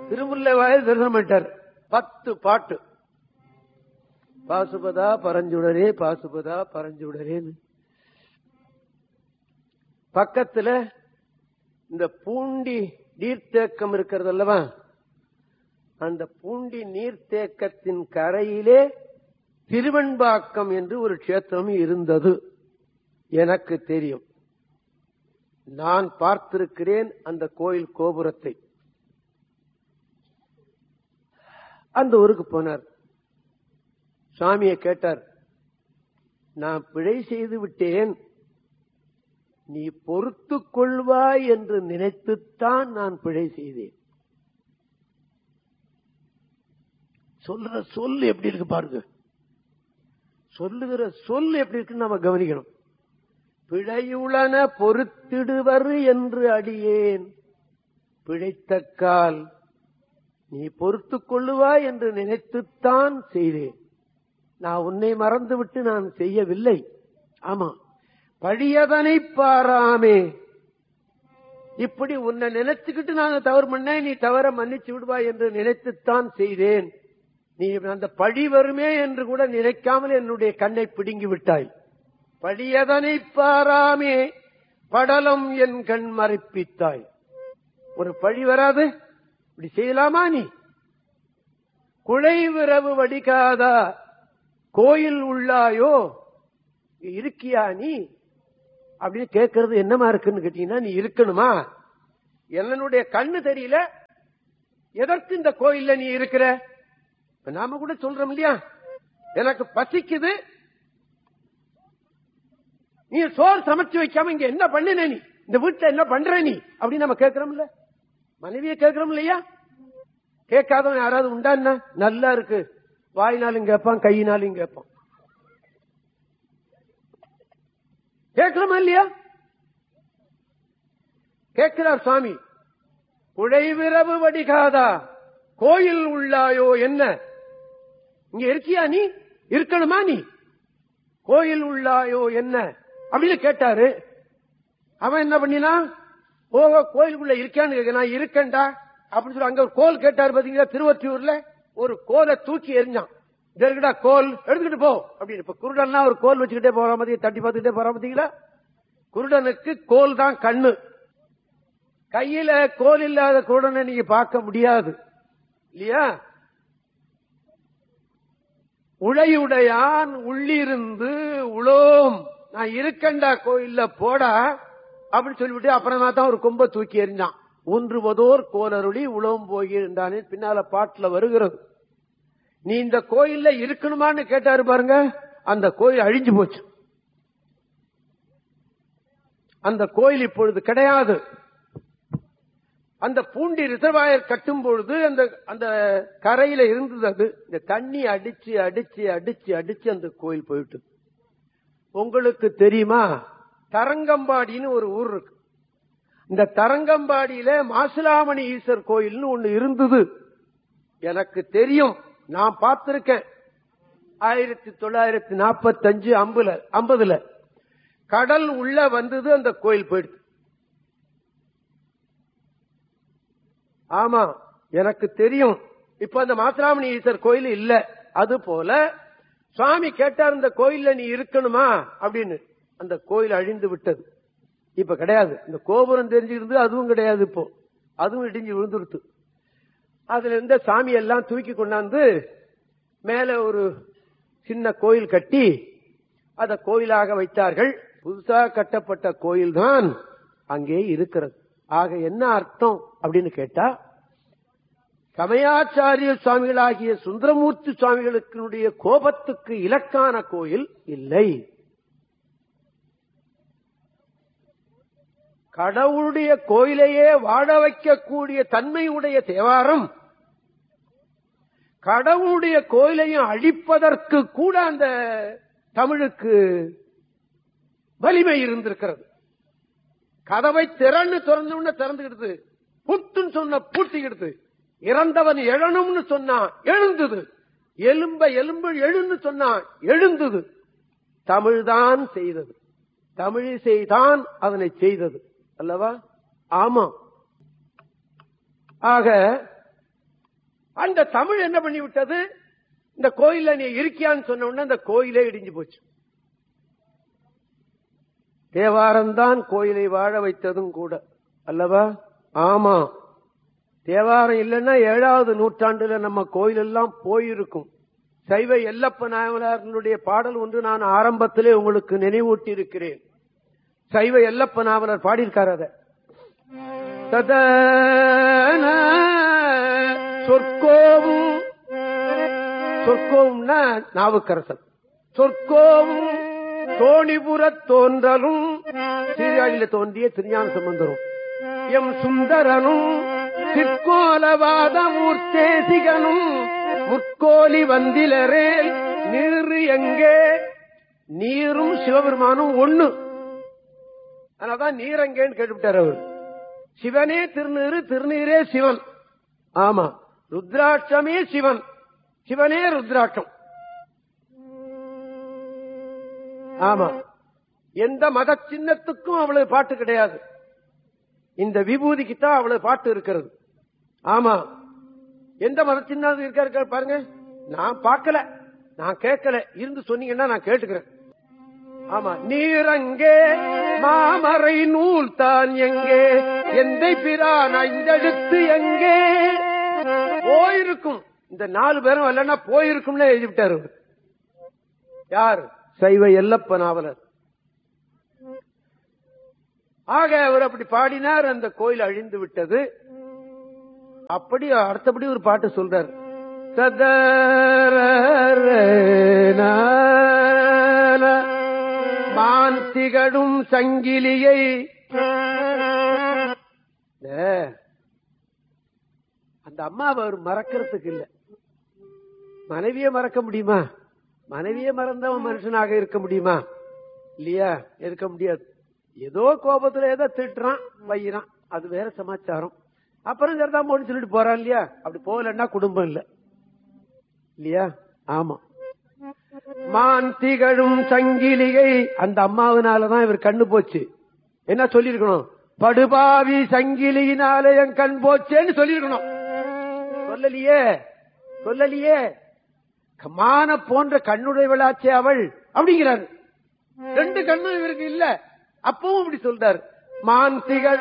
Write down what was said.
திருமுல்லை வாயில் தரிசனம் பண்ணிட்டார் பத்து பாட்டு பாசுபதா பரஞ்சுடரே பாசுபதா பரஞ்சுடரேன்னு பக்கத்துல இந்த பூண்டி நீர்த்தேக்கம் இருக்கிறது அல்லவா அந்த பூண்டி நீர்த்தேக்கத்தின் கரையிலே திருவெண்பாக்கம் என்று ஒரு க்ஷேத்திரம் இருந்தது எனக்கு தெரியும் நான் பார்த்திருக்கிறேன் அந்த கோயில் கோபுரத்தை அந்த ஊருக்கு போனார் சாமியை கேட்டார் நான் பிழை செய்து விட்டேன் நீ பொறுத்துக் கொள்வாய் என்று நினைத்துத்தான் நான் பிழை செய்தேன் சொல்ற சொல் எப்படி இருக்கு பாருங்க சொல்லுகிற சொல் எப்படி இருக்குன்னு நம்ம கவனிக்கணும் பிழையுளன பொறுத்திடுவர் என்று அடியேன் பிழைத்தக்கால் நீ பொறுத்துக் கொள்ளுவாய் என்று நினைத்துத்தான் செய்தேன் நான் உன்னை மறந்துவிட்டு நான் செய்யவில்லை ஆமா பழியதனை பாராமே இப்படி உன்னை நினைச்சுக்கிட்டு நான் தவறு பண்ணேன் நீ தவற மன்னிச்சு விடுவாய் என்று நினைத்துத்தான் செய்தேன் நீ அந்த பழி வருமே என்று கூட நினைக்காமல் என்னுடைய கண்ணை பிடுங்கி விட்டாய் பழியதனை பாராமே படலம் என் கண் மறைப்பித்தாய் ஒரு பழி வராது இப்படி செய்யலாமா நீ குழைவிரவு வடிகாதா கோயில் உள்ளாயோ இருக்கியா நீ அப்படின்னு கேட்கறது என்னமா இருக்குன்னு கேட்டீங்கன்னா நீ இருக்கணுமா என்னுடைய கண்ணு தெரியல எதற்கு இந்த கோயில்ல நீ இருக்கிற இப்ப நாம கூட சொல்றோம் இல்லையா எனக்கு பசிக்குது நீ சோறு சமைச்சு வைக்காம இங்க என்ன பண்ணின நீ இந்த வீட்டுல என்ன பண்ற நீ அப்படின்னு நம்ம கேட்கிறோம்ல மனைவியை கேட்கிறோம் இல்லையா கேட்காதவன் யாராவது உண்டா என்ன நல்லா இருக்கு வாயினாலும் கேட்பான் கையினாலும் கேட்பான் கேட்கிறோமா இல்லையா கேட்கிறார் சுவாமி குழைவிரவு வடிகாதா கோயில் உள்ளாயோ என்ன இங்க இருக்கியா நீ இருக்கணுமா நீ கோயில் உள்ளாயோ என்ன அப்படின்னு கேட்டாரு அவன் என்ன பண்ணினா போக கோயிலுக்குள்ள இருக்கான்னு கேட்க நான் இருக்கேன்டா அப்படின்னு சொல்லி அங்க ஒரு கோல் கேட்டாரு பாத்தீங்களா திருவற்றியூர்ல ஒரு கோலை தூக்கி எரிஞ்சான் இதற்குடா கோல் எடுத்துக்கிட்டு போ அப்படின்னு இப்ப குருடன்னா ஒரு கோல் வச்சுக்கிட்டே போற மாதிரி தட்டி பார்த்துக்கிட்டே போற பாத்தீங்களா குருடனுக்கு கோல் தான் கண்ணு கையில கோல் இல்லாத குருடனை நீங்க பார்க்க முடியாது இல்லையா உழையுடையான் உள்ளிருந்து உளோம் நான் இருக்கண்டா கோயில்ல போடா அப்படின்னு சொல்லிவிட்டு அப்புறமா தான் ஒரு கொம்ப தூக்கி எறிஞ்சான் ஒன்றுவதோர் கோலருளி உளவும் போகின்றானே பின்னால பாட்டுல வருகிறது நீ இந்த கோயில்ல இருக்கணுமான்னு கேட்டாரு பாருங்க அந்த கோயில் அழிஞ்சு போச்சு அந்த கோயில் இப்பொழுது கிடையாது அந்த பூண்டி ரிசர்வாயர் கட்டும் பொழுது அந்த அந்த கரையில இருந்தது அது இந்த தண்ணி அடிச்சு அடிச்சு அடிச்சு அடிச்சு அந்த கோயில் போயிட்டு உங்களுக்கு தெரியுமா தரங்கம்பாடின்னு ஒரு ஊர் இருக்கு இந்த தரங்கம்பாடியில மாசிலாமணி ஈஸ்வர் கோயில்னு ஒண்ணு இருந்தது எனக்கு தெரியும் நான் பார்த்திருக்கேன் ஆயிரத்தி தொள்ளாயிரத்தி நாற்பத்தி அஞ்சு ஐம்பதுல ஐம்பதுல கடல் உள்ள வந்தது அந்த கோயில் போயிடுது ஆமா எனக்கு தெரியும் இப்ப அந்த மாசிலாமணி ஈஸ்வர் கோயில் இல்ல அது போல சுவாமி கேட்டார் இந்த கோயில்ல நீ இருக்கணுமா அப்படின்னு அந்த கோயில் அழிந்து விட்டது இப்ப கிடையாது இந்த கோபுரம் தெரிஞ்சிருந்து அதுவும் கிடையாது இப்போ அதுவும் இடிஞ்சு விழுந்துருத்து அதுல இருந்த சாமி எல்லாம் தூக்கி கொண்டாந்து மேல ஒரு சின்ன கோயில் கட்டி அத கோயிலாக வைத்தார்கள் புதுசா கட்டப்பட்ட கோயில் தான் அங்கே இருக்கிறது ஆக என்ன அர்த்தம் அப்படின்னு கேட்டா சமயாச்சாரிய சுவாமிகளாகிய சுந்தரமூர்த்தி சுவாமிகளுக்கு கோபத்துக்கு இலக்கான கோயில் இல்லை கடவுளுடைய கோயிலையே வாழ வைக்கக்கூடிய தன்மையுடைய தேவாரம் கடவுளுடைய கோயிலையும் அழிப்பதற்கு கூட அந்த தமிழுக்கு வலிமை இருந்திருக்கிறது கதவை திறன்னு திறந்து திறந்துக்கிடுது புத்துன்னு சொன்ன பூட்டிக்கிடுது இறந்தவன் எழணும்னு சொன்னா எழுந்தது எலும்ப எலும்பு எழுன்னு சொன்னா எழுந்தது தமிழ்தான் செய்தது தமிழிசை தான் அதனை செய்தது அல்லவா ஆமா ஆக அந்த தமிழ் என்ன பண்ணி விட்டது இந்த கோயில்ல நீ இருக்கியான்னு சொன்ன உடனே அந்த கோயிலே இடிஞ்சு போச்சு தேவாரம்தான் கோயிலை வாழ வைத்ததும் கூட அல்லவா ஆமா தேவாரம் இல்லைன்னா ஏழாவது நூற்றாண்டுல நம்ம கோயில் எல்லாம் போயிருக்கும் சைவ எல்லப்ப நாவலர்களுடைய பாடல் ஒன்று நான் ஆரம்பத்திலே உங்களுக்கு நினைவூட்டி இருக்கிறேன் சைவ எல்லப்ப நாவலர் பாடியிருக்கார் அத ததன சொற்கோவும் சொற்கோவும்னா நாவுக்கரசன் சொற்கோவும் தோணிபுரத் தோன்றலும் சீர்காழியில தோன்றிய திருஞான சம்பந்தரும் எம் சுந்தரனும் சிற்கோலவாத மூர்த்தேசிகனும் முற்கோலி வந்திலரேல் நீரு எங்கே நீரும் சிவபெருமானும் ஒண்ணு அதனால்தான் நீர் எங்கேன்னு கேட்டுவிட்டார் அவர் சிவனே திருநீரு திருநீரே சிவன் ஆமா ருத்ராட்சமே சிவன் சிவனே ருத்ராட்சம் ஆமா எந்த மத சின்னத்துக்கும் அவ்வளவு பாட்டு கிடையாது இந்த விபூதிக்கு தான் அவ்வளவு பாட்டு இருக்கிறது ஆமா எந்த மத சின்னம் இருக்காரு பாருங்க நான் பார்க்கல நான் கேட்கல இருந்து சொன்னீங்கன்னா நான் கேட்டுக்கிறேன் ஆமா நீரங்கே மாமரை நூல் தான் எங்கே எந்தை பிரான் ஐந்தெழுத்து எங்கே போயிருக்கும் இந்த நாலு பேரும் இல்லைன்னா போயிருக்கும்னு எழுதி விட்டாரு அவரு. யார் சைவ எல்லப்ப நாவலர் ஆக அவர் அப்படி பாடினார் அந்த கோயில் அழிந்து விட்டது அப்படி அடுத்தபடி ஒரு பாட்டு சொல்றார் மான் திகழும் சங்கிலியை ஏ, அந்த அம்மாவை அவர் மறக்கிறதுக்கு இல்ல மனைவியை மறக்க முடியுமா மனைவியை மறந்தவன் மனுஷனாக இருக்க முடியுமா இல்லையா இருக்க முடியாது ஏதோ கோபத்துல ஏதோ திட்டுறான் வையிறான் அது வேற சமாச்சாரம் அப்புறம் சரிதான் போன்னு சொல்லிட்டு போறான் இல்லையா அப்படி போகலன்னா குடும்பம் இல்ல இல்லையா ஆமா மான் திகழும் சங்கிலிகை அந்த அம்மாவினாலதான் இவர் கண்ணு போச்சு என்ன சொல்லிருக்கணும் படுபாவி சங்கிலியினால என் கண் போச்சேன்னு சொல்லிருக்கணும் சொல்லலையே சொல்லலையே மான போன்ற கண்ணுடையவளாச்சே அவள் அப்படிங்கிறாரு ரெண்டு கண்ணும் இவருக்கு இல்ல அப்பவும் இப்படி சொல்றாரு மான் திகழும்